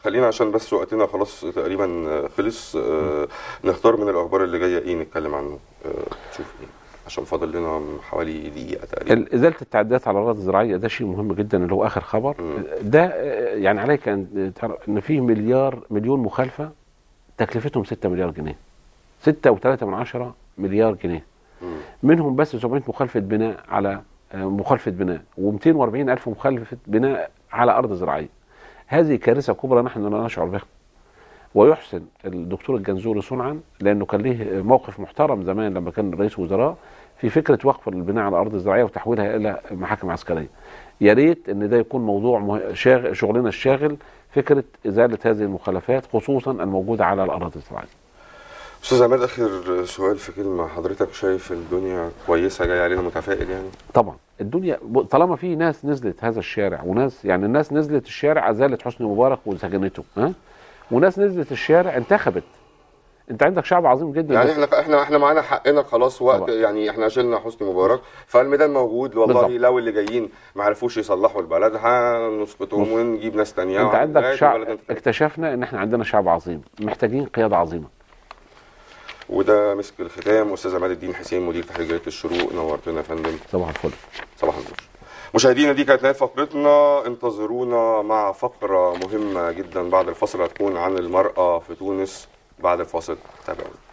خلينا عشان بس وقتنا خلاص تقريبا خلص آه، نختار من الاخبار اللي جايه ايه نتكلم عنه آه، تشوف ايه عشان فاضل لنا حوالي دقيقه تقريبا ال- ازاله التعديات على الاراضي الزراعيه ده شيء مهم جدا اللي هو اخر خبر مم. ده آه، يعني عليك ان تعرف ان فيه مليار مليون مخالفه تكلفتهم 6 مليار جنيه 6.3 من عشرة مليار جنيه مم. منهم بس 700 مخالفه بناء على آه، مخالفه بناء و240 الف مخالفه بناء على ارض زراعيه هذه كارثه كبرى نحن لا نشعر بها ويحسن الدكتور الجنزوري صنعا لانه كان له موقف محترم زمان لما كان رئيس وزراء في فكره وقف البناء على الارض الزراعيه وتحويلها الى محاكم عسكريه. يا ريت ان ده يكون موضوع مه... شاغل شغلنا الشاغل فكره ازاله هذه المخالفات خصوصا الموجوده على الاراضي الزراعيه. استاذ عماد اخر سؤال في كلمه حضرتك شايف الدنيا كويسه جايه علينا متفائل يعني طبعا الدنيا ب- طالما في ناس نزلت هذا الشارع وناس يعني الناس نزلت الشارع ازالت حسني مبارك وسجنته ها وناس نزلت الشارع انتخبت انت عندك شعب عظيم جدا يعني بس- احنا احنا احنا معانا حقنا خلاص وقت طبعا. يعني احنا شلنا حسني مبارك فالميدان موجود والله بالظبط. لو اللي جايين ما عرفوش يصلحوا البلد هنسقطهم بص. ونجيب ناس تانية انت عندك لغاية شعب البلد تنتهي. اكتشفنا ان احنا عندنا شعب عظيم محتاجين قياده عظيمه وده مسك الختام استاذ عماد الدين حسين مدير تحرير جريده الشروق نورتنا يا فندم صباح الفل صباح النور مشاهدينا دي كانت نهايه فقرتنا انتظرونا مع فقره مهمه جدا بعد الفاصل هتكون عن المراه في تونس بعد الفاصل تابعونا